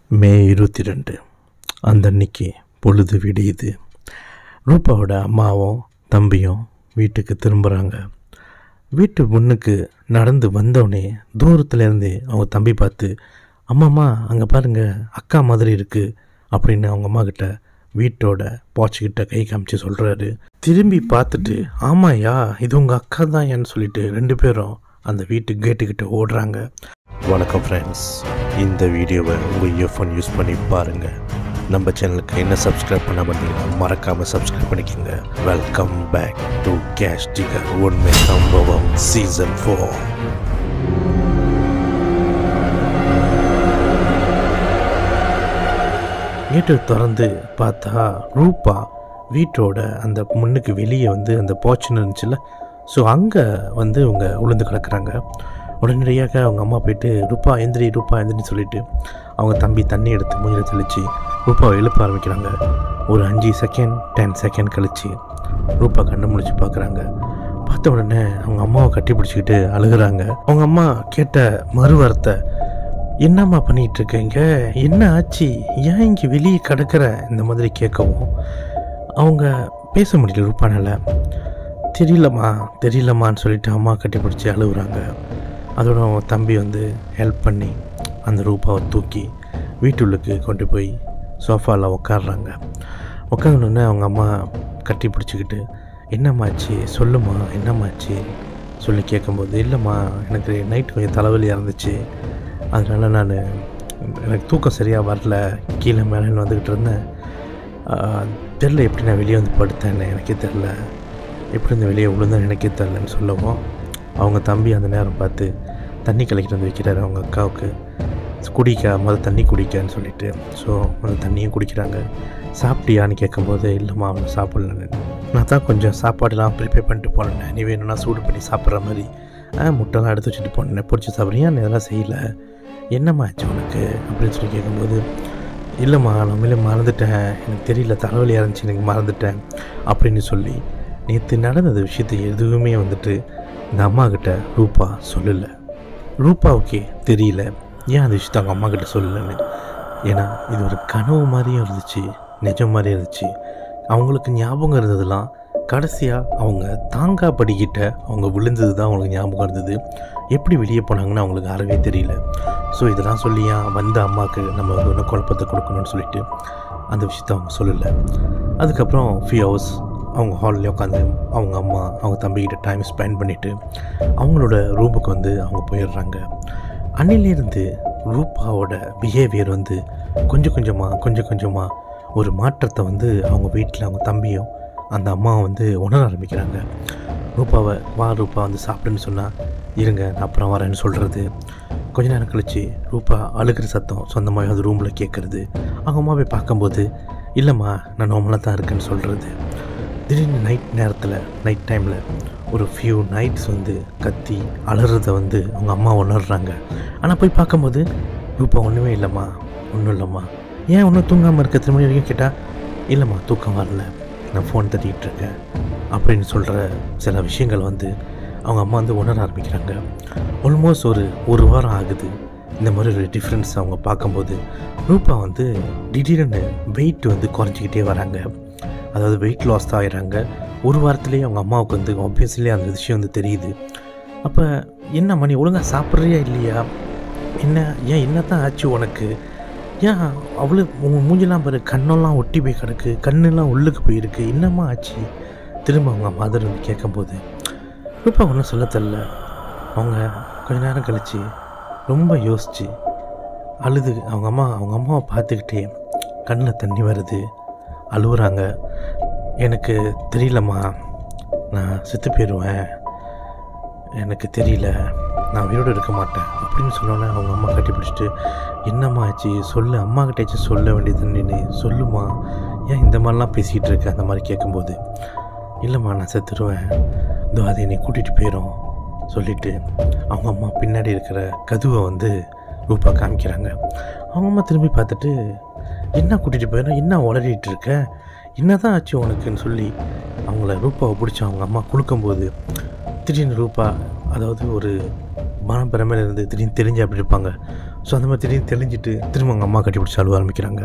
மே இருபத்தி ரெண்டு அந்த அன்னைக்கு பொழுது விடியுது ரூபாவோட அம்மாவும் தம்பியும் வீட்டுக்கு திரும்புகிறாங்க வீட்டு முன்னுக்கு நடந்து வந்தோடனே தூரத்துலேருந்து அவங்க தம்பி பார்த்து அம்மாம்மா அங்கே பாருங்க அக்கா மாதிரி இருக்குது அப்படின்னு அவங்க அம்மா கிட்ட வீட்டோட பாச்சுக்கிட்ட கை காமிச்சு சொல்கிறாரு திரும்பி பார்த்துட்டு ஆமாயா இது உங்கள் அக்கா தான் ஏன்னு சொல்லிட்டு ரெண்டு பேரும் அந்த வீட்டு கேட்டுக்கிட்ட ஓடுறாங்க வணக்கம் ஃப்ரெண்ட்ஸ் இந்த வீடியோவை உங்கள் இயர்ஃபோன் யூஸ் பண்ணி பாருங்கள் நம்ம சேனலுக்கு என்ன சப்ஸ்கிரைப் பண்ண பார்த்தீங்கன்னா மறக்காமல் சப்ஸ்கிரைப் பண்ணிக்கோங்க வெல்கம் பேக் டு கேஷ் டிகர் உண்மை சம்பவம் சீசன் ஃபோர் கேட்டு திறந்து பார்த்தா ரூபா வீட்டோட அந்த முன்னுக்கு வெளியே வந்து அந்த போச்சுன்னு இருந்துச்சுல்ல ஸோ அங்கே வந்து அவங்க உளுந்து கிடக்குறாங்க உடனடியாக அவங்க அம்மா போயிட்டு ரூபா எந்திரி ரூபா எந்திரின்னு சொல்லிட்டு அவங்க தம்பி தண்ணி எடுத்து மூஞ்சில தெளித்து ரூபாவை எழுப்ப ஆரம்பிக்கிறாங்க ஒரு அஞ்சு செகண்ட் டென் செகண்ட் கழித்து ரூபா கண்ணை முழிச்சு பார்க்குறாங்க பார்த்த உடனே அவங்க அம்மாவை கட்டி பிடிச்சிக்கிட்டு அழுகுறாங்க அவங்க அம்மா கேட்ட மறு வார்த்தை என்னம்மா பண்ணிகிட்டு இருக்கீங்க என்ன ஆச்சு ஏன் இங்கே வெளியே கிடக்கிற இந்த மாதிரி கேட்கவும் அவங்க பேச முடியல ரூபானால தெரியலம்மா தெரியலம்மான்னு சொல்லிட்டு அம்மா கட்டி பிடிச்சி அழுகுறாங்க அதோட அவங்க தம்பி வந்து ஹெல்ப் பண்ணி அந்த ரூபாவை தூக்கி வீட்டுள்ளுக்கு கொண்டு போய் சோஃபாவில் உட்காடுறாங்க உட்காந்துனோடனே அவங்க அம்மா கட்டி பிடிச்சிக்கிட்டு என்னம்மாச்சு சொல்லுமா என்னம்மாச்சு சொல்லி கேட்கும்போது இல்லைம்மா எனக்கு நைட் கொஞ்சம் தலைவலியாக இருந்துச்சு அதனால் நான் எனக்கு தூக்கம் சரியாக வரல கீழே மேலேன்னு வந்துக்கிட்டு இருந்தேன் தெரில எப்படி நான் வெளியே வந்து படுத்தேன்னு எனக்கே தெரில எப்படி இந்த வெளியே விழுந்தேன்னு எனக்கே தெரிலன்னு சொல்லவும் அவங்க தம்பி அந்த நேரம் பார்த்து தண்ணி கலக்கிட்டு வந்து வைக்கிறாரு அவங்க அக்காவுக்கு குடிக்க முதல்ல தண்ணி குடிக்கன்னு சொல்லிட்டு ஸோ அந்த தண்ணியும் குடிக்கிறாங்க சாப்பிட்டியான்னு கேட்கும்போது இல்லைம்மா அவனை சாப்பிட்லன்னு நான் தான் கொஞ்சம் சாப்பாடுலாம் ப்ரிப்பேர் பண்ணிட்டு போனேன் நீ வேணும்னா சூடு பண்ணி சாப்பிட்ற மாதிரி ஆ முட்டைலாம் எடுத்து வச்சுட்டு போனேன் பொறிச்சு சாப்பிட்றியா நீ இதெல்லாம் செய்யலை என்னம்மா ஆச்சு உனக்கு அப்படின்னு சொல்லி கேட்கும்போது இல்லைம்மா நான் உண்மையிலே மறந்துட்டேன் எனக்கு தெரியல தலைவலியாக இருந்துச்சு எனக்கு மறந்துட்டேன் அப்படின்னு சொல்லி நேற்று நடந்த விஷயத்தை எதுவுமே வந்துட்டு இந்த அம்மா கிட்ட ரூபா சொல்லலை ரூபாவுக்கே தெரியல ஏன் அந்த விஷயத்த அவங்க அம்மா கிட்ட சொல்லலைன்னு ஏன்னா இது ஒரு கனவு மாதிரியும் இருந்துச்சு நிஜம் மாதிரியும் இருந்துச்சு அவங்களுக்கு ஞாபகம் இருந்ததுலாம் கடைசியாக அவங்க தாங்கா படிக்கிட்ட அவங்க விழுந்தது தான் அவங்களுக்கு ஞாபகம் இருந்தது எப்படி வெளியே போனாங்கன்னு அவங்களுக்கு அறவே தெரியல ஸோ இதெல்லாம் சொல்லியா வந்த அம்மாவுக்கு நம்ம வந்து ஒன்றும் குழப்பத்தை கொடுக்கணும்னு சொல்லிட்டு அந்த விஷயத்த அவங்க சொல்லலை அதுக்கப்புறம் ஃபியூ ஹவர்ஸ் அவங்க ஹாலில் உட்காந்து அவங்க அம்மா அவங்க தம்பிக்கிட்ட டைம் ஸ்பெண்ட் பண்ணிவிட்டு அவங்களோட ரூமுக்கு வந்து அவங்க போயிடுறாங்க அன்னிலேருந்து ரூபாவோட பிஹேவியர் வந்து கொஞ்சம் கொஞ்சமாக கொஞ்சம் கொஞ்சமாக ஒரு மாற்றத்தை வந்து அவங்க வீட்டில் அவங்க தம்பியும் அந்த அம்மாவை வந்து உணர ஆரம்பிக்கிறாங்க ரூபாவை வா ரூபா வந்து சாப்பிடுன்னு சொன்னால் இருங்க நான் அப்புறம் வரேன்னு சொல்கிறது கொஞ்ச நேரம் கழித்து ரூபா அழுகிற சத்தம் சொந்தமாக அது ரூமில் கேட்குறது அவங்க அம்மா போய் பார்க்கும்போது இல்லைம்மா நான் நார்மலாக தான் இருக்கேன்னு சொல்கிறது திடீர்னு நைட் நேரத்தில் நைட் டைமில் ஒரு ஃபியூ நைட்ஸ் வந்து கத்தி அலறதை வந்து அவங்க அம்மா உணர்றாங்க ஆனால் போய் பார்க்கும்போது ரூபா ஒன்றுமே இல்லைம்மா ஒன்றும் இல்லைம்மா ஏன் ஒன்றும் தூங்காமல் இருக்க திரும்ப வரைக்கும் கேட்டால் இல்லைம்மா தூக்கம் வரல நான் ஃபோன் தட்டிகிட்டு இருக்கேன் அப்படின்னு சொல்கிற சில விஷயங்கள் வந்து அவங்க அம்மா வந்து உணர ஆரம்பிக்கிறாங்க ஆல்மோஸ்ட் ஒரு ஒரு வாரம் ஆகுது இந்த மாதிரி ஒரு டிஃப்ரென்ஸ் அவங்க பார்க்கும்போது ரூபா வந்து திடீர்னு வெயிட் வந்து குறைஞ்சிக்கிட்டே வராங்க அதாவது வெயிட் லாஸ் தான் ஆகிறாங்க ஒரு வாரத்துலேயே அவங்க அம்மாவுக்கு வந்து ஆப்வியஸ்லி அந்த விஷயம் வந்து தெரியுது அப்போ என்ன மணி ஒழுங்காக சாப்பிட்றியா இல்லையா என்ன ஏன் என்ன தான் ஆச்சு உனக்கு ஏன் அவ்வளோ உங்கள் மூஞ்செல்லாம் பாரு கண்ணெல்லாம் ஒட்டி போய் கிடக்கு கண்ணெல்லாம் உள்ளுக்கு போயிருக்கு என்னம்மா ஆச்சு திரும்ப அவங்க மதர் வந்து கேட்கும்போது ரூபா ஒன்றும் சொல்ல தெரில அவங்க கொஞ்ச நேரம் கழித்து ரொம்ப யோசித்து அழுது அவங்க அம்மா அவங்க அம்மாவை பார்த்துக்கிட்டே கண்ணில் தண்ணி வருது அழுகுறாங்க எனக்கு தெரியலம்மா நான் செத்து போயிடுவேன் எனக்கு தெரியல நான் உயிரோடு இருக்க மாட்டேன் அப்படின்னு சொன்னோன்னே அவங்க அம்மா கட்டி பிடிச்சிட்டு என்னம்மா ஆச்சு சொல்லு அம்மா கிட்டேச்சும் சொல்ல வேண்டியது நீ சொல்லுமா ஏன் இந்த மாதிரிலாம் பேசிகிட்டு இருக்க அந்த மாதிரி கேட்கும்போது இல்லைம்மா நான் செத்துருவேன் இதோ அதை என்னை கூட்டிகிட்டு போயிடும் சொல்லிவிட்டு அவங்க அம்மா பின்னாடி இருக்கிற கதுவை வந்து ரூபா காமிக்கிறாங்க அவங்க அம்மா திரும்பி பார்த்துட்டு என்ன கூட்டிகிட்டு போயிடும் என்ன உளறிட்டு இருக்க என்ன தான் ஆச்சு உனக்குன்னு சொல்லி அவங்கள ரூபாவை பிடிச்சி அவங்க அம்மா குலுக்கும்போது திடீர்னு ரூபா அதாவது ஒரு மனப்பிரமையில இருந்து திடீர்னு தெரிஞ்சு அப்படி இருப்பாங்க ஸோ அந்த மாதிரி திடீர்னு தெளிஞ்சிட்டு திரும்ப அவங்க அம்மா கட்டி பிடிச்சி அழுவ ஆரம்பிக்கிறாங்க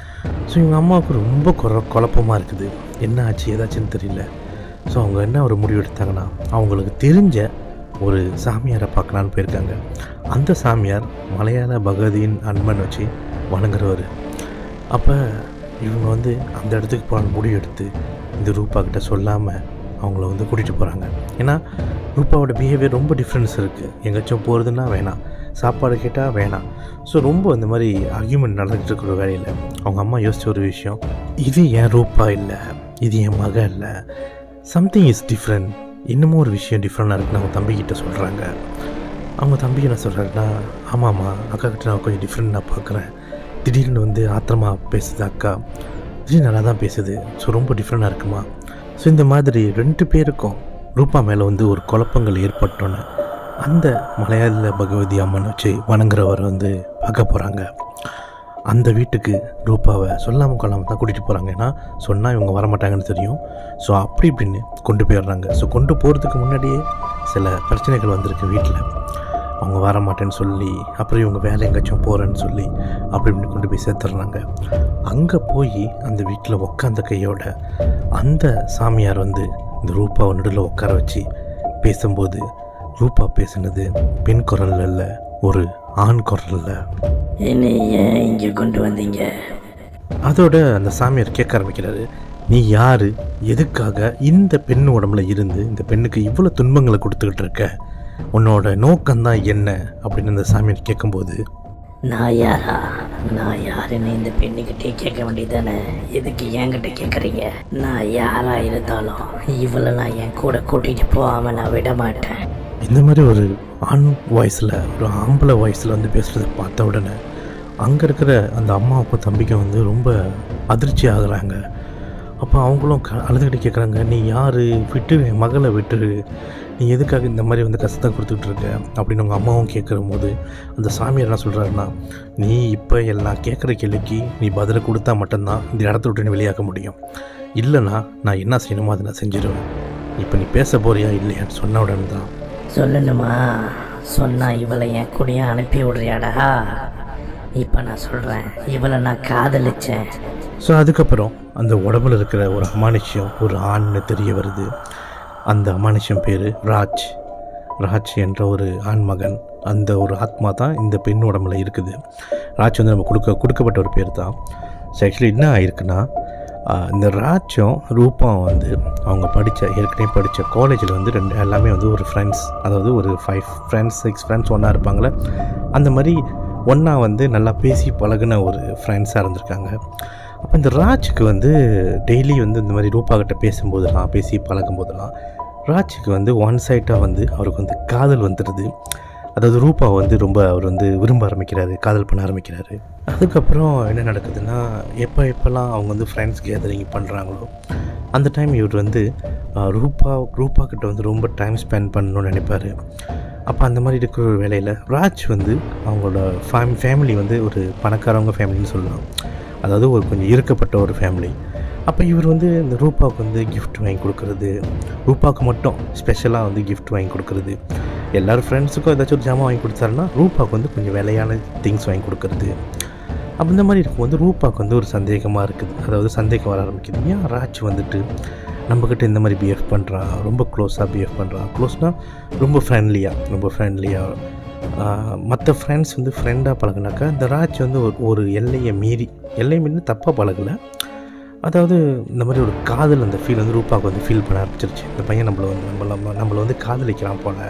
ஸோ இவங்க அம்மாவுக்கு ரொம்ப குற குழப்பமாக இருக்குது என்ன ஆச்சு ஏதாச்சுன்னு தெரியல ஸோ அவங்க என்ன ஒரு முடிவு எடுத்தாங்கன்னா அவங்களுக்கு தெரிஞ்ச ஒரு சாமியாரை பார்க்கலான்னு போயிருக்காங்க அந்த சாமியார் மலையாள பகவதியின் அன்பன் வச்சு வணங்குறவர் அப்போ இவங்க வந்து அந்த இடத்துக்கு போன முடிவு எடுத்து இந்த ரூபா கிட்ட சொல்லாமல் அவங்கள வந்து கூட்டிகிட்டு போகிறாங்க ஏன்னா ரூபாவோட பிஹேவியர் ரொம்ப டிஃப்ரென்ஸ் இருக்குது எங்கேயாச்சும் போகிறதுனா வேணாம் சாப்பாடு கேட்டால் வேணாம் ஸோ ரொம்ப இந்த மாதிரி ஆர்கியூமெண்ட் நடந்துகிட்டு இருக்கிற வேலையில் அவங்க அம்மா யோசிச்ச ஒரு விஷயம் இது என் ரூபா இல்லை இது என் மக இல்லை சம்திங் இஸ் டிஃப்ரெண்ட் இன்னமும் ஒரு விஷயம் டிஃப்ரெண்டாக இருக்குன்னு அவங்க தம்பிக்கிட்ட சொல்கிறாங்க அவங்க தம்பி என்ன சொல்கிறாருன்னா ஆமாம்மா அக்கா கிட்ட நான் கொஞ்சம் டிஃப்ரெண்ட் நான் பார்க்குறேன் திடீர்னு வந்து ஆத்திரமா பேசுது அக்கா திடீர்னு நல்லா தான் பேசுது ஸோ ரொம்ப டிஃப்ரெண்டாக இருக்குமா ஸோ இந்த மாதிரி ரெண்டு பேருக்கும் ரூபா மேலே வந்து ஒரு குழப்பங்கள் ஏற்பட்டோன்னு அந்த மலையாள பகவதி அம்மன் வச்சு வணங்குறவர் வந்து பார்க்க போகிறாங்க அந்த வீட்டுக்கு ரூபாவை சொல்லாமல் கொள்ளாமல் தான் கூட்டிகிட்டு போகிறாங்க ஏன்னா சொன்னால் இவங்க வரமாட்டாங்கன்னு தெரியும் ஸோ அப்படி இப்படின்னு கொண்டு போயிடுறாங்க ஸோ கொண்டு போகிறதுக்கு முன்னாடியே சில பிரச்சனைகள் வந்திருக்கு வீட்டில் அவங்க வர மாட்டேன்னு சொல்லி அப்புறம் இவங்க வேலை எங்கேயாச்சும் போகிறேன்னு சொல்லி அப்படி இப்படின்னு கொண்டு போய் சேர்த்துட்றாங்க அங்கே போய் அந்த வீட்டில் உட்காந்த கையோட அந்த சாமியார் வந்து இந்த ரூபாவை நடுவில் உட்கார வச்சு பேசும்போது ரூபா பேசுனது பெண் குரல்ல இல்லை ஒரு ஆண் குரல்ல என்னை ஏன் இங்கே கொண்டு வந்தீங்க அதோட அந்த சாமியார் கேட்க ஆரம்பிக்கிறாரு நீ யாரு எதுக்காக இந்த பெண் உடம்புல இருந்து இந்த பெண்ணுக்கு இவ்வளோ துன்பங்களை கொடுத்துக்கிட்டு இருக்க உன்னோட நோக்கம்தான் என்ன அப்படின்னு அந்த சாமியார் கேட்கும்போது நான் யாரா நான் யாருன்னு இந்த பெண்ணுக்கிட்டே கேட்க வேண்டியதானே எதுக்கு என்கிட்ட கேட்குறீங்க நான் யாரா இருந்தாலும் இவளை நான் என் கூட கூட்டிகிட்டு போகாமல் நான் விட மாட்டேன் இந்த மாதிரி ஒரு ஆண் வாய்ஸில் ஒரு ஆம்பளை வாய்ஸில் வந்து பேசுகிறத பார்த்த உடனே அங்கே இருக்கிற அந்த அம்மாவுக்கும் தம்பிக்கும் வந்து ரொம்ப அதிர்ச்சி ஆகுறாங்க அப்போ அவங்களும் க அழுதுகிட்டு கேட்குறாங்க நீ யார் விட்டுரு என் மகளை விட்டுரு நீ எதுக்காக இந்த மாதிரி வந்து கஷ்டத்தை கொடுத்துட்டு இருக்க அப்படின்னு உங்கள் அம்மாவும் கேட்குற போது அந்த சாமியார் என்ன சொல்கிறாருன்னா நீ இப்போ எல்லாம் கேட்குற கேள்விக்கு நீ பதிலை கொடுத்தா மட்டும்தான் இந்த இடத்த விட்டு நீ வெளியாக்க முடியும் இல்லைன்னா நான் என்ன செய்யணுமோ அதை நான் செஞ்சிடுவேன் இப்போ நீ பேச போறியா இல்லையான்னு சொன்ன உடனே தான் சொல்லணுமா சொன்னா இவளை என் கூடயே அனுப்பி விடுறியாடா இப்போ நான் சொல்கிறேன் இவளை நான் காதலிச்சேன் ஸோ அதுக்கப்புறம் அந்த உடம்புல இருக்கிற ஒரு அமானுஷ்யம் ஒரு ஆண்னு தெரிய வருது அந்த அமானுஷ்யம் பேர் ராஜ் ராஜ் என்ற ஒரு ஆண்மகன் அந்த ஒரு ஆத்மா தான் இந்த பெண் உடம்புல இருக்குது ராஜ் வந்து நம்ம கொடுக்க கொடுக்கப்பட்ட ஒரு பேர் தான் ஸோ ஆக்சுவலி என்ன ஆயிருக்குன்னா ஆஹ், இந்த ராஜும் ரூபம் வந்து அவங்க படித்த ஏற்கனவே படித்த காலேஜில் வந்து ரெண்டு எல்லாமே வந்து ஒரு ஃப்ரெண்ட்ஸ் அதாவது ஒரு ஃபைவ் ஃப்ரெண்ட்ஸ் சிக்ஸ் ஃப்ரெண்ட்ஸ் ஒன்றா இருப்பாங்களே அந்த மாதிரி ஒன்றா வந்து நல்லா பேசி பழகுன ஒரு ஃப்ரெண்ட்ஸாக இருந்திருக்காங்க அப்போ இந்த ராஜுக்கு வந்து டெய்லி வந்து இந்த மாதிரி ரூபா கிட்ட பேசும்போதெல்லாம் பேசி பழகும் போதெல்லாம் ராஜுக்கு வந்து ஒன் சைட்டாக வந்து அவருக்கு வந்து காதல் வந்துடுது அதாவது ரூபா வந்து ரொம்ப அவர் வந்து விரும்ப ஆரம்பிக்கிறாரு காதல் பண்ண ஆரம்பிக்கிறாரு அதுக்கப்புறம் என்ன நடக்குதுன்னா எப்போ எப்போல்லாம் அவங்க வந்து ஃப்ரெண்ட்ஸ் கேதரிங் பண்ணுறாங்களோ அந்த டைம் இவர் வந்து ஆஹ், ரூபா ரூபா கிட்ட வந்து ரொம்ப டைம் ஸ்பெண்ட் பண்ணணும்னு நினைப்பாரு அப்போ அந்த மாதிரி இருக்கிற ஒரு வேலையில் ராஜ் வந்து அவங்களோட ஃபேம் ஃபேமிலி வந்து ஒரு பணக்காரவங்க ஃபேமிலின்னு சொல்லலாம் அதாவது ஒரு கொஞ்சம் இருக்கப்பட்ட ஒரு ஃபேமிலி அப்போ இவர் வந்து இந்த ரூபாவுக்கு வந்து gift வாங்கி கொடுக்கறது ரூபாவுக்கு மட்டும் ஸ்பெஷலாக வந்து gift வாங்கி கொடுக்கறது எல்லாரும் ஃப்ரெண்ட்ஸுக்கும் ஏதாச்சும் ஒரு ஜாமான் வாங்கி கொடுத்தாருன்னா ரூபாவுக்கு வந்து கொஞ்சம் விலையான திங்ஸ் வாங்கி கொடுக்கறது அப்போ இந்த மாதிரி இருக்கும்போது ரூபாவுக்கு வந்து ஒரு சந்தேகமாக இருக்குது அதாவது சந்தேகம் வர ஆரம்பிக்குது ஏன் ராஜ் வந்துட்டு நம்மக்கிட்ட இந்த மாதிரி பிஹேவ் பண்ணுறான் ரொம்ப க்ளோஸாக பிஹேவ் பண்ணுறான் க்ளோஸ்னால் ரொம்ப ஃப்ரெண்ட்லியாக ரொம்ப ஃப்ரெண்ட்லியாக மற்ற ஃப்ரெண்ட்ஸ் வந்து ஃப்ரெண்டாக பழகுனாக்கா இந்த ராஜ் வந்து ஒரு ஒரு எல்லையை மீறி எல்லை மீறி தப்பாக பழகலை அதாவது இந்த மாதிரி ஒரு காதல் அந்த ஃபீல் வந்து ரூபாவுக்கு வந்து ஃபீல் பண்ண ஆரம்பிச்சிருச்சு இந்த பையன் நம்மளை வந்து நம்மள நம்ம நம்மளை வந்து காதலிக்கிறான் போல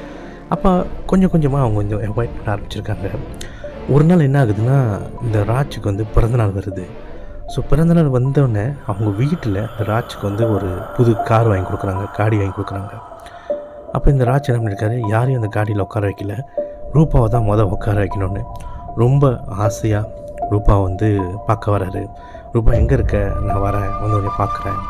அப்போ கொஞ்சம் கொஞ்சமாக அவங்க கொஞ்சம் அவாய்ட் பண்ண ஆரம்பிச்சிருக்காங்க ஒரு நாள் என்ன ஆகுதுன்னா இந்த ராஜுக்கு வந்து பிறந்தநாள் வருது ஸோ பிறந்தநாள் வந்தோடனே அவங்க வீட்டில் இந்த ராஜுக்கு வந்து ஒரு புது கார் வாங்கி கொடுக்குறாங்க காடி வாங்கி கொடுக்குறாங்க அப்போ இந்த ராஜ் என்ன பண்ணியிருக்காரு யாரையும் அந்த காடியில் உட்கார வைக்கல ரூபாவை தான் மொதல் உட்கார வைக்கணும்னு ரொம்ப ஆசையாக ரூபா வந்து பார்க்க வராரு ரூபா எங்கே இருக்க நான் வரேன் வந்து உடனே பார்க்குறேன்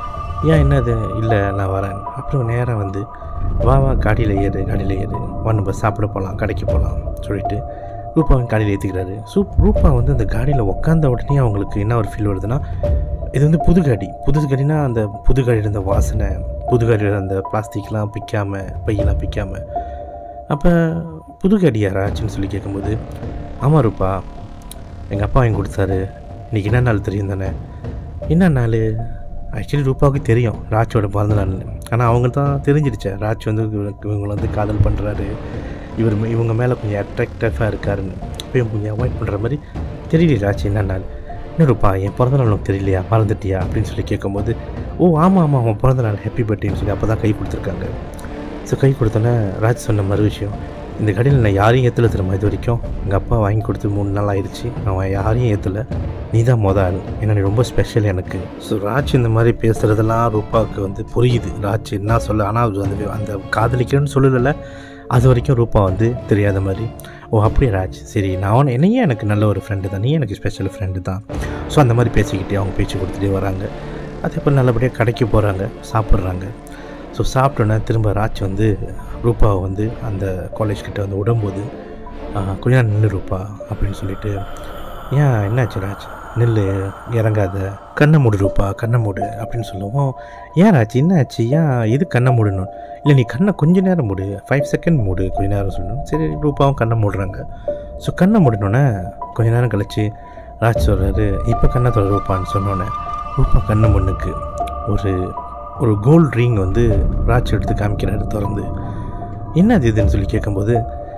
ஏன் என்னது இல்லை நான் வரேன் அப்புறம் நேராக வந்து வா வா காடியில் ஏறு காடியில் ஏறு வா நம்ம சாப்பிட போகலாம் கடைக்கு போகலாம் சொல்லிட்டு ரூபாவை காடியில் ஏற்றிக்கிறாரு ஸோ ரூபா வந்து அந்த காடியில் உட்காந்த உடனே அவங்களுக்கு என்ன ஒரு ஃபீல் வருதுன்னா இது வந்து புது காடி புது காடினா அந்த புது காடியில் இருந்த வாசனை புது காடியில் அந்த பிளாஸ்டிக்லாம் பிக்காமல் பையெல்லாம் பிக்காமல் அப்போ புது காடி யாராச்சுன்னு சொல்லி கேட்கும்போது ஆமாம் ரூபா எங்கள் அப்பா வாங்கி கொடுத்தாரு இன்றைக்கி என்ன நாள் தெரியும் தானே என்ன நாள் ஆக்சுவலி ரூபாவுக்கு தெரியும் ராஜோட பிறந்த நாள் ஆனால் அவங்க தான் தெரிஞ்சிடுச்சே ராஜ் வந்து இவனுக்கு இவங்களை வந்து காதல் பண்ணுறாரு இவர் மே- இவங்க மேலே கொஞ்சம் அட்ராக்டிவாக இருக்காருன்னு அப்பயும் கொஞ்சம் அவாய்ட் பண்ணுற மாதிரி தெரியல ராஜ் என்ன நாள் என்ன ரூபா என் பிறந்த நாள் உனக்கு தெரியலையா மறந்துட்டியா அப்படின்னு சொல்லி கேட்கும்போது ஓ ஆமாம் ஆமாம் அவன் பிறந்த நாள் ஹாப்பி பர்த்டேன்னு சொல்லி அப்போ தான் கை கொடுத்துருக்காங்க ஸோ கை கொடுத்தோன்னே ராஜ் சொன்ன மறு விஷயம் இந்த கடையில் நான் யாரையும் ஏற்றல தெரியுமா இது வரைக்கும் எங்கள் அப்பா வாங்கி கொடுத்து மூணு நாள் ஆயிடுச்சு அவன் யாரையும் ஏற்றலை நீ தான் மொதல் ஆள் ஏன்னா நீ ரொம்ப ஸ்பெஷல் எனக்கு ஸோ ராஜ் இந்த மாதிரி பேசுகிறதெல்லாம் ரூபாவுக்கு வந்து புரியுது ராஜ் என்ன சொல்ல ஆனால் அது வந்து அந்த காதலிக்கிறேன்னு சொல்லலை அது வரைக்கும் ரூபா வந்து தெரியாத மாதிரி ஓ அப்படியே ராஜ் சரி நான் உன்னை- என்னையே எனக்கு நல்ல ஒரு ஃப்ரெண்டு தான் நீ எனக்கு ஸ்பெஷல் ஃப்ரெண்டு தான் ஸோ அந்த மாதிரி பேசிக்கிட்டே அவங்க பேச்சு கொடுத்துட்டே வராங்க அதே போல் நல்லபடியாக கடைக்கு போகிறாங்க சாப்பிட்றாங்க ஸோ சாப்பிட்டோன்னே திரும்ப ராஜ் வந்து ரூபாவை வந்து அந்த காலேஜ் கிட்ட வந்து விடும்போது "ஆ, கொஞ்ச நேரம் நில்லு ரூபா அப்படின்னு சொல்லிட்டு ஏன் என்னாச்சு ராஜ் நில்லு இறங்காத கண்ணை மூடு ரூபா கண்ணை மூடு அப்படின்னு சொல்லுவோம் ஏன் ராஜ் என்னாச்சு ஏன் இது கண்ணை மூடணும் இல்லை நீ கண்ணை கொஞ்ச நேரம் மூடு ஃபைவ் செகண்ட் மூடு கொஞ்ச நேரம் சொல்லணும் சரி ரூபாவும் கண்ணை மூடுறாங்க ஸோ கண்ணை மூடினோன்னே கொஞ்ச நேரம் கழிச்சு ராஜ் சொல்கிறாரு இப்போ கண்ணை தொட ரூபான்னு சொன்னோன்னே ரூபா கண்ணு முன்னுக்கு ஒரு ஒரு கோல்ட் ரிங் வந்து ராஜ் எடுத்து காமிக்கிறாரு திறந்து என்னது இதுன்னு சொல்லி கேட்கும்போது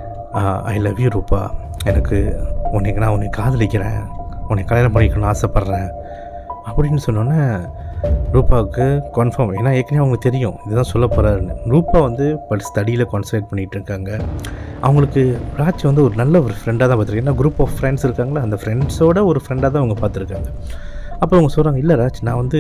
ஐ லவ் யூ ரூபா எனக்கு உனக்கு நான் உன்னை காதலிக்கிறேன் உன்னை கல்யாணம் பண்ணிக்கணும்னு ஆசைப்பட்றேன் அப்படின்னு சொன்னோன்னே ரூபாவுக்கு கன்ஃபார்ம் ஏன்னா ஏற்கனவே அவங்களுக்கு தெரியும் இதுதான் சொல்ல போகிறாருன்னு ரூபா வந்து பட் ஸ்டடியில் கான்சன்ட்ரேட் பண்ணிகிட்டு இருக்காங்க அவங்களுக்கு ராஜ் வந்து ஒரு நல்ல ஒரு ஃப்ரெண்டாக தான் பார்த்துருக்காங்க ஏன்னா குரூப் ஆஃப் ஃப்ரெண்ட்ஸ் இருக்காங்களா அந்த ஃப்ரெண்ட்ஸோட ஒரு ஃப்ரெண்டாக தான் அவங்க பார்த்துருக்காங்க அப்போ அவங்க சொல்கிறாங்க இல்லை ராஜ் நான் வந்து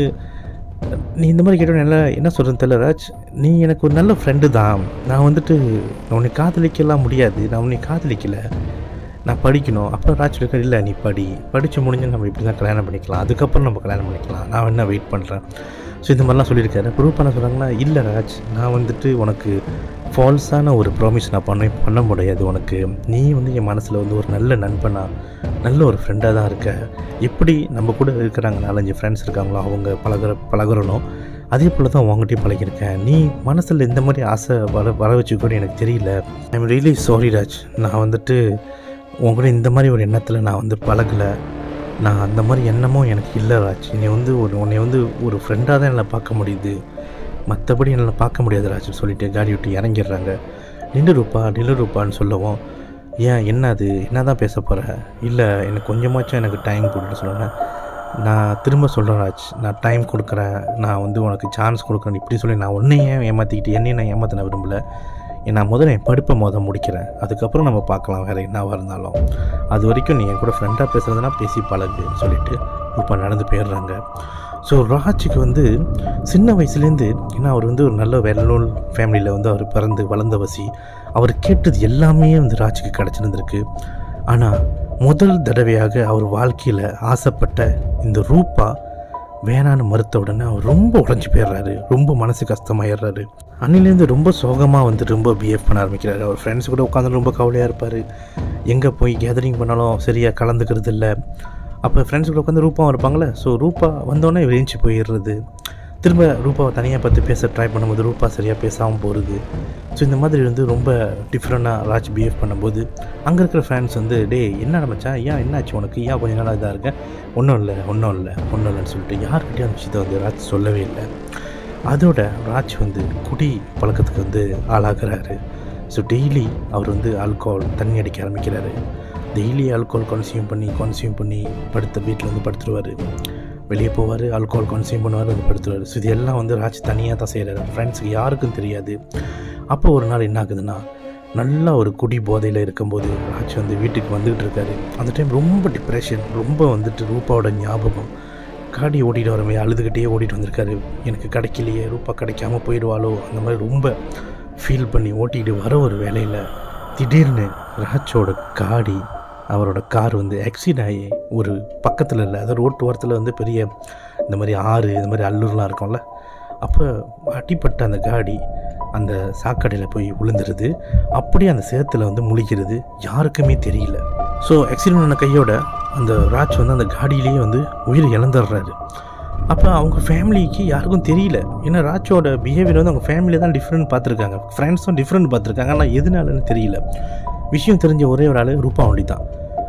நீ இந்த மாதிரி கேட்டோன்னு என்ன என்ன சொல்கிறது தெரியல ராஜ் நீ எனக்கு ஒரு நல்ல ஃப்ரெண்டு தான் நான் வந்துட்டு நான் உன்னை காதலிக்கலாம் முடியாது நான் உன்னை காதலிக்கல நான் படிக்கணும் அப்புறம் ராஜ் இருக்க இல்லை நீ படி படித்து முடிஞ்சு நம்ம இப்படி தான் கல்யாணம் பண்ணிக்கலாம் அதுக்கப்புறம் நம்ம கல்யாணம் பண்ணிக்கலாம் நான் என்ன வெயிட் பண்ணுறேன் ஸோ இந்த மாதிரிலாம் சொல்லியிருக்காரு ப்ரூவ் பண்ண சொல்கிறாங்கன்னா இல்லை ராஜ் நான் வந்துட்டு உனக்கு ஃபால்ஸான ஒரு ப்ராமிஸ் நான் பண்ண பண்ண முடியாது உனக்கு நீ வந்து என் மனசில் வந்து ஒரு நல்ல நண்பனா நல்ல ஒரு ஃப்ரெண்டாக தான் இருக்க எப்படி நம்ம கூட இருக்கிறாங்க நாலஞ்சு ஃப்ரெண்ட்ஸ் இருக்காங்களோ அவங்க பழகுற பழகுறனோ அதே போல் தான் உங்ககிட்டயும் பழகியிருக்கேன் நீ மனசில் இந்த மாதிரி ஆசை வர வர வச்சுக்கூட எனக்கு தெரியல ஐம் ரியலி சாரி ராஜ் நான் வந்துட்டு உங்கள்கிட்ட இந்த மாதிரி ஒரு எண்ணத்தில் நான் வந்து பழகலை நான் அந்த மாதிரி எண்ணமும் எனக்கு இல்லை ராஜ் என்னை வந்து ஒரு உன்னை வந்து ஒரு ஃப்ரெண்டாக தான் என்னால் பார்க்க முடியுது மற்றபடி என்னால் பார்க்க முடியாது ராஜ் சொல்லிட்டு காடி விட்டு இறங்கிடுறாங்க நில்லு ரூபா நில்லு ரூபான்னு சொல்லவும் ஏன் என்ன அது என்ன தான் பேச போகிற இல்லை எனக்கு கொஞ்சமாச்சும் எனக்கு டைம் கொடுன்னு சொன்னேன் நான் திரும்ப சொல்கிறேன் ராஜ் நான் டைம் கொடுக்குறேன் நான் வந்து உனக்கு சான்ஸ் கொடுக்குறேன் இப்படி சொல்லி நான் உன்னையும் ஏமாற்றிக்கிட்டு என்னையும் நான் ஏமாற்றின விரும்பல நான் முதல்ல என் படிப்பை முதல் முடிக்கிறேன் அதுக்கப்புறம் நம்ம பார்க்கலாம் வேறு என்னவாக இருந்தாலும் அது வரைக்கும் நீ என் கூட ஃப்ரெண்டாக பேசுகிறதுனா பேசி பழகுன்னு சொல்லிட்டு இப்போ நடந்து போயிடுறாங்க ஸோ ராஜுக்கு வந்து சின்ன வயசுலேருந்து ஏன்னா அவர் வந்து ஒரு நல்ல வெல் நோன் ஃபேமிலியில் வந்து அவர் பிறந்து வளர்ந்த வசி அவர் கேட்டது எல்லாமே வந்து ராஜுக்கு கிடச்சிருந்துருக்கு ஆனால் முதல் தடவையாக அவர் வாழ்க்கையில் ஆசைப்பட்ட இந்த ரூபா வேணான்னு மறுத்த உடனே அவர் ரொம்ப உடஞ்சி போயிடுறாரு ரொம்ப மனசு கஷ்டமாயிடுறாரு அன்னிலேருந்து ரொம்ப சோகமாக வந்து ரொம்ப பிஹேவ் பண்ண ஆரம்பிக்கிறாரு அவர் ஃப்ரெண்ட்ஸ் கூட உட்காந்து ரொம்ப கவலையாக இருப்பார் எங்கே போய் கேதரிங் பண்ணாலும் சரியாக கலந்துக்கிறது இல்லை அப்போ ஃப்ரெண்ட்ஸ் கூட உட்காந்து ரூபாவும் இருப்பாங்களே ஸோ ரூபா வந்தோடனே விரிஞ்சு போயிடுறது திரும்ப ரூபாவை தனியாக பார்த்து பேச ட்ரை பண்ணும்போது ரூபா சரியாக பேசாமல் போகிறது ஸோ இந்த மாதிரி வந்து ரொம்ப டிஃப்ரெண்ட்டாக ராஜ் பிஹேவ் பண்ணும்போது அங்கே இருக்கிற ஃப்ரெண்ட்ஸ் வந்து டேய் என்ன மச்சான் ஏன் என்னாச்சு உனக்கு ஏன் கொஞ்ச நாளாக இதாக இருக்க ஒன்றும் இல்லை ஒன்றும் இல்லை ஒன்றும் இல்லைன்னு சொல்லிட்டு யார்கிட்டயும் அந்த விஷயத்தை வந்து ராஜ் சொல்லவே இல்லை அதோட ராஜ் வந்து குடி பழக்கத்துக்கு வந்து ஆளாகிறாரு ஸோ டெய்லி அவர் வந்து ஆல்கோஹால் தண்ணி அடிக்க ஆரம்பிக்கிறாரு டெய்லி ஆல்கோஹால் கன்சியூம் பண்ணி கன்சியூம் பண்ணி படுத்த வீட்டில் வந்து படுத்துருவார் வெளியே போவார் ஆல்கோஹால் கன்சியூம் பண்ணுவார் வந்து படுத்துருவார் ஸோ இது எல்லாம் வந்து ராஜ் தனியாக தான் செய்கிறாரு ஃப்ரெண்ட்ஸுக்கு யாருக்கும் தெரியாது அப்போ ஒரு நாள் என்ன ஆகுதுன்னா நல்லா ஒரு குடி போதையில் இருக்கும்போது ராஜ் வந்து வீட்டுக்கு வந்துகிட்டு இருக்காரு அந்த டைம் ரொம்ப டிப்ரெஷன் ரொம்ப வந்துட்டு ரூபாவோட ஞாபகம் காடி ஓட்டிகிட்டு வர மாதிரி அழுதுகிட்டே ஓட்டிகிட்டு வந்திருக்காரு எனக்கு கிடைக்கலையே ரூபா கிடைக்காம போயிடுவாளோ அந்த மாதிரி ரொம்ப ஃபீல் பண்ணி ஓட்டிகிட்டு வர ஒரு வேலையில் திடீர்னு ராஜோட காடி அவரோட கார் வந்து ஆக்சிடென்ட் ஆகி ஒரு பக்கத்தில் இல்லை அதாவது ரோட்டு ஓரத்தில் வந்து பெரிய இந்த மாதிரி ஆறு இந்த மாதிரி அல்லூர்லாம் இருக்கும்ல அப்போ அடிப்பட்ட அந்த காடி அந்த சாக்கடையில் போய் விழுந்துருது அப்படியே அந்த சேத்துல வந்து முழிக்கிறது யாருக்குமே தெரியல ஸோ ஆக்சிடென்ட் ஆன கையோட அந்த ராஜ் வந்து அந்த காடியிலேயே வந்து உயிர் இழந்துடுறாரு அப்போ அவங்க ஃபேமிலிக்கு யாருக்கும் தெரியல ஏன்னா ராஜோட பிஹேவியர் வந்து அவங்க ஃபேமிலியில் தான் டிஃப்ரெண்ட் பார்த்துருக்காங்க ஃப்ரெண்ட்ஸும் டிஃப்ரெண்ட் பார்த்துருக்காங்க ஆனால் எதனாலன்னு தெரியல விஷயம் தெரிஞ்ச ஒரே ஒரு ஆள் ரூபா ஒண்டி தான்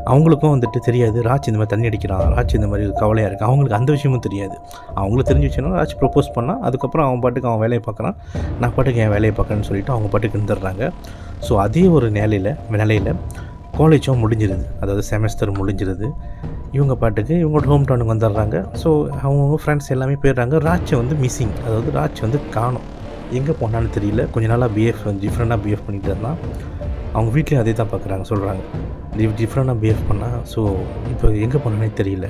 அவங்களுக்கும் வந்துட்டு தெரியாது ராஜ் இந்த மாதிரி தண்ணி அடிக்கிறான் ராஜ் இந்த மாதிரி கவலையாக இருக்குது அவங்களுக்கு அந்த விஷயமும் தெரியாது அவங்களுக்கு தெரிஞ்சு வச்சுன்னா ராஜ் ப்ரப்போஸ் பண்ணால் அதுக்கப்புறம் அவன் பாட்டுக்கு அவன் வேலையை பார்க்குறான் நான் பாட்டுக்கு என் வேலையை பார்க்குறேன்னு சொல்லிட்டு அவங்க பாட்டுக்கு இருந்துடுறாங்க ஸோ அதே ஒரு நிலையில் நிலையில் காலேஜும் முடிஞ்சிருது அதாவது செமஸ்டர் முடிஞ்சிருது இவங்க பாட்டுக்கு இவங்களோட ஹோம் டவுனுக்கு வந்துடுறாங்க ஸோ அவங்கவுங்க ஃப்ரெண்ட்ஸ் எல்லாமே போயிடுறாங்க ராஜை வந்து மிஸ்ஸிங் அதாவது ராஜ் வந்து காணும் எங்கே போனான்னு தெரியல கொஞ்ச நாளாக பிஹேவ் டிஃப்ரெண்ட்டாக பிஹேவ் பண்ணிட்டு இருந்தான் அவங்க வீட்லேயும் அதே தான் பார்க்குறாங்க சொல்கிறாங்க டிஃப்ரெண்ட்டாக பிஹேவ் பண்ணால் ஸோ இப்போ எங்கே போனானே தெரியல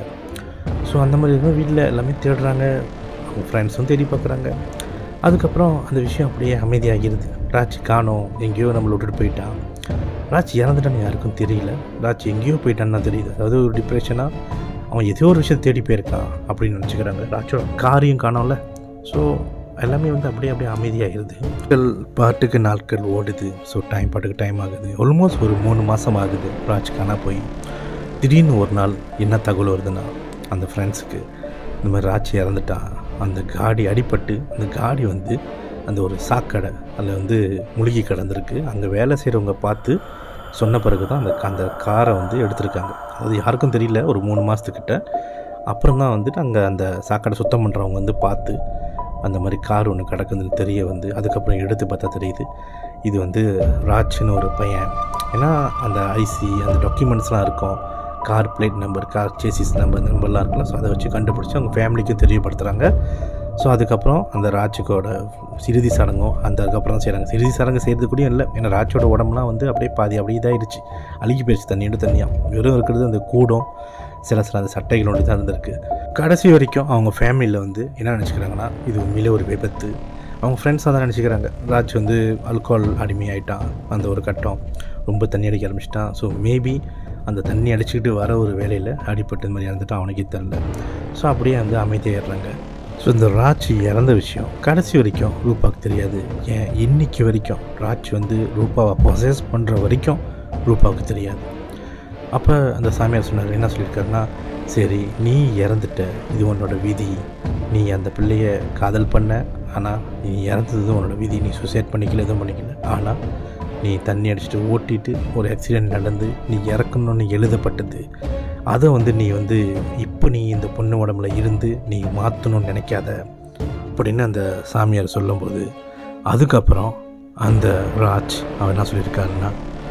ஸோ அந்த மாதிரி இருக்கும் வீட்டில் எல்லாமே தேடுறாங்க அவங்க ஃப்ரெண்ட்ஸும் தேடி பார்க்குறாங்க அதுக்கப்புறம் அந்த விஷயம் அப்படியே அமைதியாகிருது ராஜ் காணோம் எங்கேயோ நம்மளை விட்டுட்டு போயிட்டான் ராஜ் இறந்துட்டான்னு யாருக்கும் தெரியல ராஜ் எங்கேயோ போயிட்டான்னு தான் தெரியுது அதாவது ஒரு டிப்ரெஷனாக அவன் ஏதோ ஒரு விஷயம் தேடி போயிருக்கான் அப்படின்னு நினச்சிக்கிறாங்க ராஜோட காரியம் காணோம்ல ஸோ எல்லாமே வந்து அப்படியே அப்படியே அமைதியாகிருது நாட்கள் பாட்டுக்கு நாட்கள் ஓடுது ஸோ டைம் பாட்டுக்கு டைம் ஆகுது ஆல்மோஸ்ட் ஒரு மூணு மாதம் ஆகுது ராஜ் காணா போய் திடீர்னு ஒரு நாள் என்ன தகவல் வருதுன்னா அந்த ஃப்ரெண்ட்ஸுக்கு இந்த மாதிரி ராஜ் இறந்துட்டான் அந்த காடி அடிபட்டு அந்த காடி வந்து அந்த ஒரு சாக்கடை அதில் வந்து முழுகி கிடந்திருக்கு அங்கே வேலை செய்கிறவங்க பார்த்து சொன்ன பிறகு தான் அந்த அந்த காரை வந்து எடுத்திருக்காங்க அது யாருக்கும் தெரியல ஒரு மூணு மாதத்துக்கிட்ட அப்புறம் தான் வந்துட்டு அங்கே அந்த சாக்கடை சுத்தம் பண்ணுறவங்க வந்து பார்த்து அந்த மாதிரி கார் ஒன்று கிடக்குதுன்னு தெரிய வந்து அதுக்கப்புறம் எடுத்து பார்த்தா தெரியுது இது வந்து ராஜ்னு ஒரு பையன் ஏன்னா அந்த ஐசி அந்த டாக்குமெண்ட்ஸ்லாம் இருக்கும் car plate number car chassis number நம்பர்லாம் இருக்கலாம் ஸோ அதை வச்சு கண்டுபிடிச்சி அவங்க ஃபேமிலிக்கும் தெரியப்படுத்துகிறாங்க ஸோ அதுக்கப்புறம் அந்த ராஜுக்கோட சிறுதி சடங்கும் அந்த அதுக்கப்புறம் செய்கிறாங்க சிறுதி சடங்கு செய்கிறது கூட இல்லை ஏன்னா ராஜோட உடம்புலாம் வந்து அப்படியே பாதி அப்படியே இதாகிடுச்சு அழுகி போயிடுச்சு தண்ணியோட தண்ணியாக வெறும் இருக்கிறது அந்த கூடம் சில சில அந்த சட்டைகள் ஒன்று தான் இருந்திருக்கு கடைசி வரைக்கும் அவங்க ஃபேமிலியில் வந்து என்ன நினச்சிக்கிறாங்கன்னா இது உண்மையிலே ஒரு விபத்து அவங்க ஃப்ரெண்ட்ஸாக தான் நினச்சிக்கிறாங்க ராஜ் வந்து ஆல்கோஹால் அடிமையாயிட்டான் அந்த ஒரு கட்டம் ரொம்ப தண்ணி அடிக்க ஆரம்பிச்சிட்டான் ஸோ மேபி அந்த தண்ணி அடிச்சுக்கிட்டு வர ஒரு வேலையில் அடிபட்டு இந்த மாதிரி இறந்துட்டு அவனுக்கே தெரில ஸோ அப்படியே வந்து அமைதியாயிடுறாங்க ஸோ இந்த ராஜ் இறந்த விஷயம் கடைசி வரைக்கும் ரூபாவுக்கு தெரியாது ஏன் இன்னைக்கு வரைக்கும் ராஜ் வந்து ரூபாவை பொசஸ் பண்ணுற வரைக்கும் ரூபாவுக்கு தெரியாது அப்போ அந்த சாமியார் சொன்னார் என்ன சொல்லியிருக்காருன்னா சரி நீ இறந்துட்ட இது உன்னோட விதி நீ அந்த பிள்ளைய காதல் பண்ண ஆனால் நீ இறந்தது உன்னோட விதி நீ சூசைட் பண்ணிக்கல எதுவும் பண்ணிக்கல ஆனால் நீ தண்ணி அடிச்சுட்டு ஓட்டிட்டு ஒரு ஆக்சிடெண்ட் நடந்து நீ இறக்கணும்னு எழுதப்பட்டது அதை வந்து நீ வந்து இப்போ நீ இந்த பொண்ணு உடம்புல இருந்து நீ மாற்றணும்னு நினைக்காத அப்படின்னு அந்த சாமியார் சொல்லும்போது அதுக்கப்புறம் அந்த ராஜ் அவன் என்ன சொல்லியிருக்காருன்னா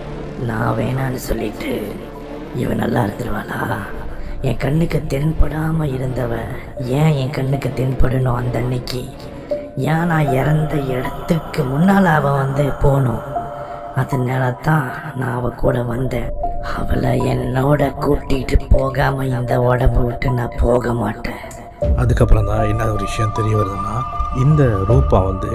நான் வேணான்னு சொல்லிட்டு இவன் நல்லா இருந்துருவாளா என் கண்ணுக்கு தென்படாம அவ ஏன் என் கண்ணுக்கு தென்படணும் அந்த அன்னைக்கு ஏன் நான் இறந்த இடத்துக்கு முன்னால் அவள் வந்து போகணும் அதனால தான் நான் அவ கூட வந்தேன் அவளை என்னோட கூட்டிட்டு போகாம இந்த உடம்பு விட்டு நான் போக மாட்டேன் அதுக்கப்புறம் தான் என்ன ஒரு விஷயம் தெரிய வருதுன்னா இந்த ரூபா வந்து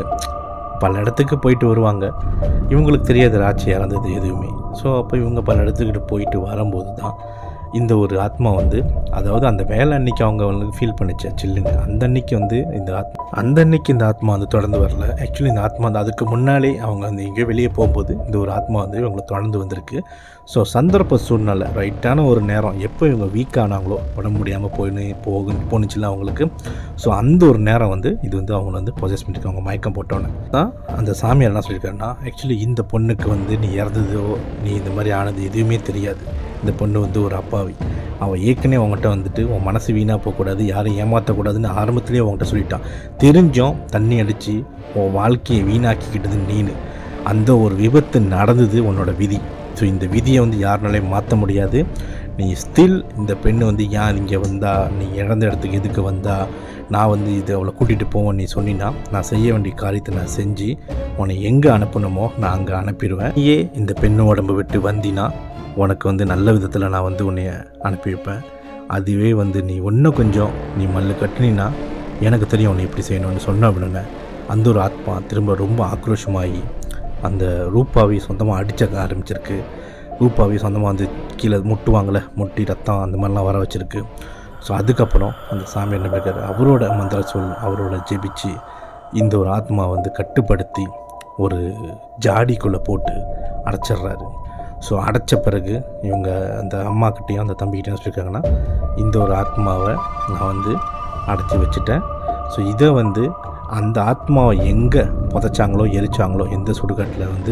பல இடத்துக்கு போயிட்டு வருவாங்க இவங்களுக்கு தெரியாது ராட்சி இறந்தது எதுவுமே ஸோ அப்போ இவங்க பல இடத்துக்கிட்ட போயிட்டு வரும்போது தான் இந்த ஒரு ஆத்மா வந்து அதாவது அந்த வேலை அன்னைக்கு அவங்க அவங்களுக்கு ஃபீல் பண்ணிச்சு சில்லுன்னு அந்த அன்னைக்கு வந்து இந்த ஆத்மா அந்த அன்னைக்கு இந்த ஆத்மா வந்து தொடர்ந்து வரல ஆக்சுவலி இந்த ஆத்மா வந்து அதுக்கு முன்னாலே அவங்க வந்து எங்கேயோ வெளியே போகும்போது இந்த ஒரு ஆத்மா வந்து இவங்களை தொடர்ந்து வந்திருக்கு ஸோ சந்தர்ப்ப சூழ்நிலை ரைட்டான ஒரு நேரம் எப்போ இவங்க வீக் ஆனாங்களோ உடம்பு முடியாமல் போயின்னு போகு போணுச்சுல அவங்களுக்கு ஸோ அந்த ஒரு நேரம் வந்து இது வந்து அவங்க வந்து பொசஸ் பண்ணிட்டு அவங்க மயக்கம் போட்டோன்னே தான் அந்த சாமியார் என்ன சொல்லியிருக்காருன்னா ஆக்சுவலி இந்த பொண்ணுக்கு வந்து நீ இறந்ததோ நீ இந்த மாதிரி ஆனது எதுவுமே தெரியாது இந்த பொண்ணு வந்து ஒரு அப்பாவி அவன் ஏற்கனவே உங்கள்கிட்ட வந்துட்டு உன் மனசு வீணாக போகக்கூடாது யாரையும் ஏமாற்றக்கூடாதுன்னு ஆரம்பத்திலேயே உங்கள்கிட்ட சொல்லிட்டான் தெரிஞ்சும் தண்ணி அடித்து உன் வாழ்க்கையை வீணாக்கிக்கிட்டது நீனு அந்த ஒரு விபத்து நடந்தது உன்னோட விதி ஸோ இந்த விதியை வந்து யாருனாலையும் மாற்ற முடியாது நீ ஸ்டில் இந்த பெண்ணு வந்து ஏன் இங்கே வந்தா நீ இறந்த இடத்துக்கு எதுக்கு வந்தா நான் வந்து இது அவளை கூட்டிகிட்டு போவேன் நீ சொன்னினா நான் செய்ய வேண்டிய காரியத்தை நான் செஞ்சு உன்னை எங்கே அனுப்பணுமோ நான் அங்கே அனுப்பிடுவேன் நீயே இந்த பெண்ணு உடம்பு விட்டு வந்தினா உனக்கு வந்து நல்ல விதத்தில் நான் வந்து உன்னைய அனுப்பி வைப்பேன் அதுவே வந்து நீ இன்னும் கொஞ்சம் நீ மல்லு கட்டினா எனக்கு தெரியும் உன்னை எப்படி செய்யணும்னு சொன்ன அப்படின்னா அந்த ஒரு ஆத்மா திரும்ப ரொம்ப ஆக்ரோஷமாகி அந்த ரூபாவை சொந்தமாக அடிச்ச ஆரம்பிச்சிருக்கு ரூபாவை சொந்தமாக வந்து கீழே முட்டுவாங்கள்ல முட்டி ரத்தம் அந்த மாதிரிலாம் வர வச்சிருக்கு ஸோ அதுக்கப்புறம் அந்த சாமி என்ன பண்ணிருக்காரு அவரோட மந்திர சொல் அவரோட ஜெபிச்சு இந்த ஒரு ஆத்மா வந்து கட்டுப்படுத்தி ஒரு ஜாடிக்குள்ளே போட்டு அடைச்சிடுறாரு ஸோ அடைச்ச பிறகு இவங்க அந்த அம்மாக்கிட்டேயும் அந்த தம்பிக்கிட்டையும் சொல்லியிருக்காங்கன்னா இந்த ஒரு ஆத்மாவை நான் வந்து அடைச்சி வச்சுட்டேன் ஸோ இதை வந்து அந்த ஆத்மாவை எங்கே புதைச்சாங்களோ எரிச்சாங்களோ எந்த சுடுகாட்டில் வந்து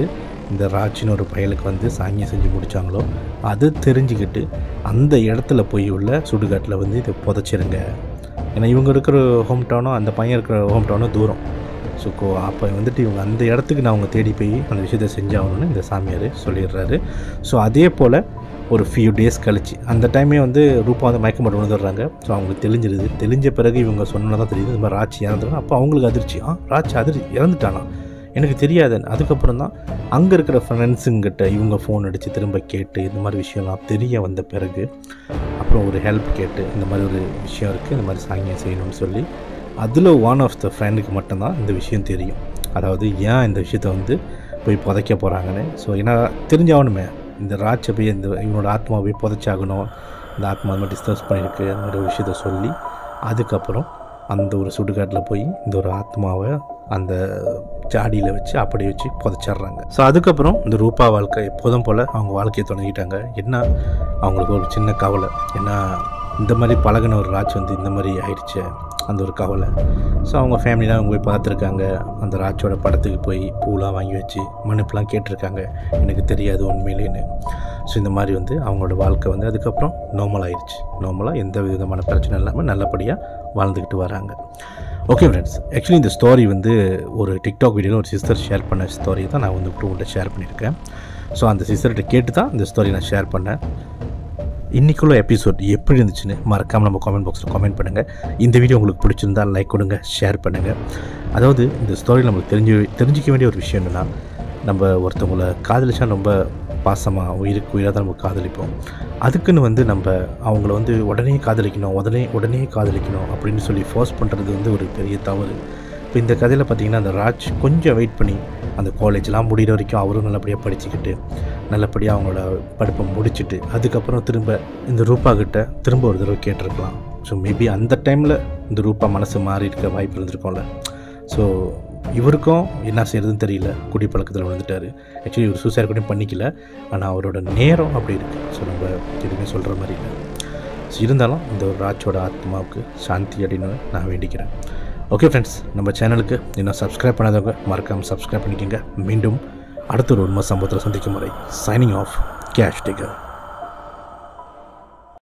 இந்த ராஜின்னு ஒரு பயலுக்கு வந்து சாங்கியம் செஞ்சு முடித்தாங்களோ அது தெரிஞ்சுக்கிட்டு அந்த இடத்துல போய் உள்ள சுடுகாட்டில் வந்து இதை புதைச்சிருங்க ஏன்னா இவங்க இருக்கிற ஹோம் டவுனும் அந்த பையன் இருக்கிற ஹோம் டவுனும் தூரம் ஸோ கோ அப்போ வந்துட்டு இவங்க அந்த இடத்துக்கு நான் அவங்க தேடி போய் அந்த விஷயத்தை செஞ்சாகணும்னு இந்த சாமியார் சொல்லிடுறாரு ஸோ அதே போல் ஒரு ஃபியூ டேஸ் கழிச்சு அந்த டைமே வந்து ரூபா வந்து மயக்கம் போட்டு விழுந்துடுறாங்க ஸோ அவங்களுக்கு தெரிஞ்சிருது தெரிஞ்ச பிறகு இவங்க சொன்னதான் தெரியுது இந்த மாதிரி ராட்சி இறந்துடும் அப்போ அவங்களுக்கு அதிர்ச்சி ஆ ராட்சி அதிர் இறந்துட்டானா எனக்கு தெரியாது அதுக்கப்புறம் தான் அங்கே இருக்கிற ஃப்ரெண்ட்ஸுங்கிட்ட இவங்க ஃபோன் அடித்து திரும்ப கேட்டு இந்த மாதிரி விஷயம்லாம் தெரிய வந்த பிறகு அப்புறம் ஒரு ஹெல்ப் கேட்டு இந்த மாதிரி ஒரு விஷயம் இருக்குது இந்த மாதிரி சாங்கியம் செய்யணும்னு சொல்லி அதில் ஒன் ஆஃப் த ஃப்ரெண்டுக்கு மட்டும்தான் இந்த விஷயம் தெரியும் அதாவது ஏன் இந்த விஷயத்த வந்து போய் புதைக்க போகிறாங்கன்னு ஸோ ஏன்னா தெரிஞ்சாகணுமே இந்த ராட்சை போய் இந்த இவனோட ஆத்மா போய் புதைச்சாகணும் இந்த ஆத்மா அது மாதிரி டிஸ்டர்ஸ் பண்ணியிருக்கு அந்த மாதிரி ஒரு விஷயத்த சொல்லி அதுக்கப்புறம் அந்த ஒரு சுடுகாட்டில் போய் இந்த ஒரு ஆத்மாவை அந்த ஜாடியில் வச்சு அப்படியே வச்சு புதைச்சிட்றாங்க ஸோ அதுக்கப்புறம் இந்த ரூபா வாழ்க்கை எப்போதும் போல் அவங்க வாழ்க்கையை தொடங்கிட்டாங்க என்ன அவங்களுக்கு ஒரு சின்ன கவலை ஏன்னா இந்த மாதிரி பழகின ஒரு ராஜ் வந்து இந்த மாதிரி ஆயிடுச்சு அந்த ஒரு கவலை ஸோ அவங்க ஃபேமிலிலாம் அவங்க போய் பார்த்துருக்காங்க அந்த ராஜோட படத்துக்கு போய் பூலாம் வாங்கி வச்சு மன்னிப்புலாம் கேட்டிருக்காங்க எனக்கு தெரியாது உண்மையிலேன்னு ஸோ இந்த மாதிரி வந்து அவங்களோட வாழ்க்கை வந்து அதுக்கப்புறம் நார்மல் ஆயிடுச்சு நார்மலாக எந்த விதமான பிரச்சனை இல்லாமல் நல்லபடியாக வாழ்ந்துக்கிட்டு வராங்க ஓகே ஃப்ரெண்ட்ஸ் ஆக்சுவலி இந்த ஸ்டோரி வந்து ஒரு டிக்டாக் வீடியோவில் ஒரு சிஸ்டர் ஷேர் பண்ண ஸ்டோரி தான் நான் வந்து உங்கள்கிட்ட ஷேர் பண்ணியிருக்கேன் ஸோ அந்த சிஸ்டர்கிட்ட கேட்டு தான் இந்த ஸ்டோரி நான் ஷேர் பண்ணேன் இன்றைக்குள்ள எபிசோட் எப்படி இருந்துச்சுன்னு மறக்காமல் நம்ம காமெண்ட் பாக்ஸில் கமெண்ட் பண்ணுங்கள் இந்த வீடியோ உங்களுக்கு பிடிச்சிருந்தா லைக் கொடுங்க ஷேர் பண்ணுங்கள் அதாவது இந்த ஸ்டோரியில் நம்மளுக்கு தெரிஞ்சு தெரிஞ்சிக்க வேண்டிய ஒரு விஷயம் என்னென்னா நம்ம ஒருத்தவங்களை காதலிச்சா ரொம்ப பாசமாக உயிருக்கு உயிராக தான் நம்ம காதலிப்போம் அதுக்குன்னு வந்து நம்ம அவங்கள வந்து உடனே காதலிக்கணும் உடனே உடனே காதலிக்கணும் அப்படின்னு சொல்லி ஃபோர்ஸ் பண்ணுறது வந்து ஒரு பெரிய தவறு இப்போ இந்த கதையில் பார்த்தீங்கன்னா அந்த ராஜ் கொஞ்சம் வெயிட் பண்ணி அந்த காலேஜ்லாம் முடிகிற வரைக்கும் அவரும் நல்லபடியாக படிச்சுக்கிட்டு நல்லபடியாக அவங்களோட படிப்பை முடிச்சுட்டு அதுக்கப்புறம் திரும்ப இந்த ரூபா கிட்ட திரும்ப ஒரு தடவை கேட்டிருக்கலாம் ஸோ மேபி அந்த டைமில் இந்த ரூபா மனசு மாறி இருக்க வாய்ப்பு இருந்திருக்கும்ல ஸோ இவருக்கும் என்ன செய்யறதுன்னு தெரியல குடி பழக்கத்தில் விழுந்துட்டார் ஆக்சுவலி இவர் சூசைட் கூட பண்ணிக்கல ஆனால் அவரோட நேரம் அப்படி இருக்குது ஸோ நம்ம எதுவுமே சொல்கிற மாதிரி இல்லை ஸோ இருந்தாலும் இந்த ஒரு ராஜோட ஆத்மாவுக்கு சாந்தி அப்படின்னு நான் வேண்டிக்கிறேன் ஓகே ஃப்ரெண்ட்ஸ் நம்ம சேனலுக்கு இன்னும் சப்ஸ்கிரைப் பண்ணாதவங்க மறக்காமல் சப்ஸ்கிரைப் பண்ணிக்கோங்க மீண்டும் அடுத்த ஒரு உண்மை சம்பவத்தில் சந்திக்கும் முறை சைனிங் ஆஃப் கேஷ் டிகர்